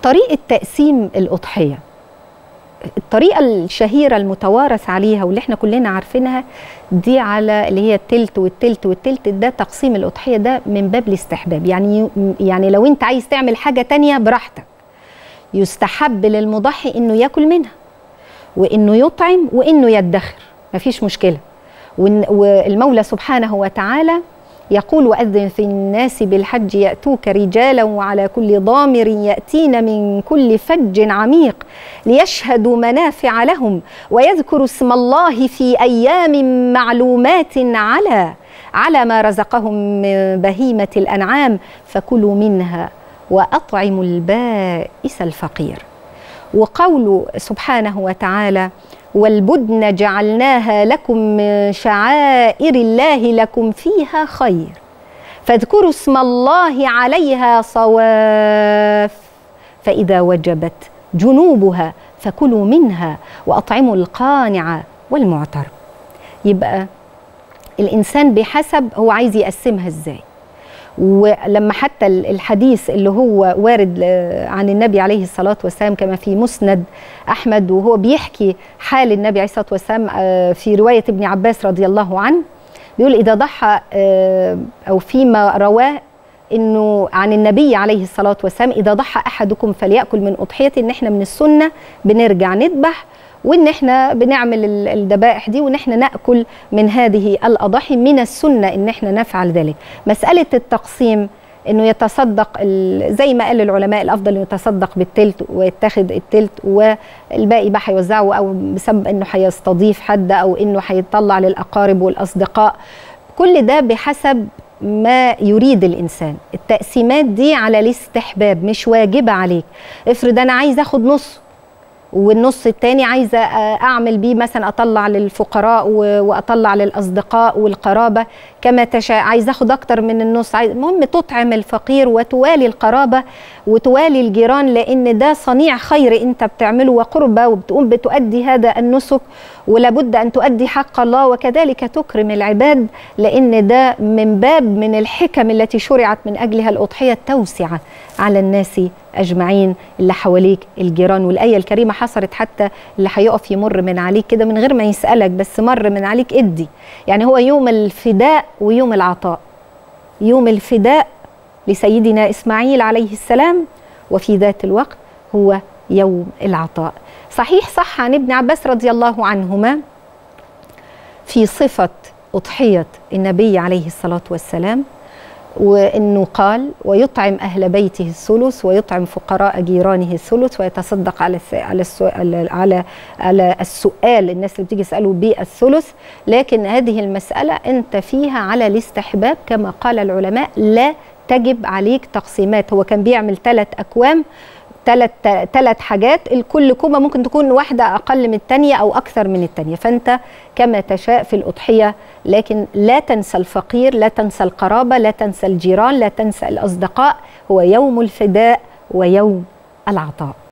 طريقة تقسيم الأضحية الطريقة الشهيرة المتوارث عليها واللي احنا كلنا عارفينها دي على اللي هي التلت والتلت والتلت ده تقسيم الأضحية ده من باب الاستحباب يعني يعني لو انت عايز تعمل حاجة تانية براحتك يستحب للمضحي انه ياكل منها وانه يطعم وانه يدخر مفيش مشكلة والمولى سبحانه وتعالى يقول وأذن في الناس بالحج يأتوك رجالا وعلى كل ضامر يأتين من كل فج عميق ليشهدوا منافع لهم ويذكروا اسم الله في أيام معلومات على على ما رزقهم من بهيمة الأنعام فكلوا منها وأطعموا البائس الفقير وقول سبحانه وتعالى والبدن جعلناها لكم من شعائر الله لكم فيها خير فاذكروا اسم الله عليها صواف فإذا وجبت جنوبها فكلوا منها وأطعموا القانع والمعتر يبقى الإنسان بحسب هو عايز يقسمها إزاي ولما حتى الحديث اللي هو وارد عن النبي عليه الصلاة والسلام كما في مسند أحمد وهو بيحكي حال النبي عليه الصلاة والسلام في رواية ابن عباس رضي الله عنه بيقول إذا ضحى أو فيما رواه انه عن النبي عليه الصلاه والسلام اذا ضحى احدكم فليأكل من اضحيته ان احنا من السنه بنرجع نذبح وان احنا بنعمل الذبائح دي وان احنا ناكل من هذه الاضاحي من السنه ان احنا نفعل ذلك مساله التقسيم انه يتصدق زي ما قال العلماء الافضل انه يتصدق بالتلت ويتخذ التلت والباقي بقى هيوزعه او بسبب انه هيستضيف حد او انه هيطلع للاقارب والاصدقاء كل ده بحسب ما يريد الانسان التقسيمات دي على الاستحباب مش واجبه عليك افرض انا عايز اخد نص والنص التاني عايزه اعمل بيه مثلا اطلع للفقراء واطلع للاصدقاء والقرابه كما تشاء عايز اخد اكتر من النص عايز المهم تطعم الفقير وتوالي القرابه وتوالي الجيران لان ده صنيع خير انت بتعمله وقربه وبتقوم بتؤدي هذا النسك ولابد ان تؤدي حق الله وكذلك تكرم العباد لان ده من باب من الحكم التي شرعت من اجلها الاضحيه التوسعه على الناس اجمعين اللي حواليك الجيران والايه الكريمه حصرت حتى اللي هيقف يمر من عليك كده من غير ما يسالك بس مر من عليك ادي يعني هو يوم الفداء ويوم العطاء يوم الفداء لسيدنا اسماعيل عليه السلام وفي ذات الوقت هو يوم العطاء صحيح صح عن ابن عباس رضي الله عنهما في صفه اضحيه النبي عليه الصلاه والسلام وانه قال ويطعم اهل بيته الثلث ويطعم فقراء جيرانه الثلث ويتصدق على على السؤال على على السؤال الناس اللي بتيجي يسالوا بالثلث لكن هذه المساله انت فيها على الاستحباب كما قال العلماء لا تجب عليك تقسيمات هو كان بيعمل ثلاث اكوام ثلاث ثلاث حاجات الكل كومه ممكن تكون واحده اقل من الثانيه او اكثر من الثانيه فانت كما تشاء في الاضحيه لكن لا تنسى الفقير لا تنسى القرابه لا تنسى الجيران لا تنسى الاصدقاء هو يوم الفداء ويوم العطاء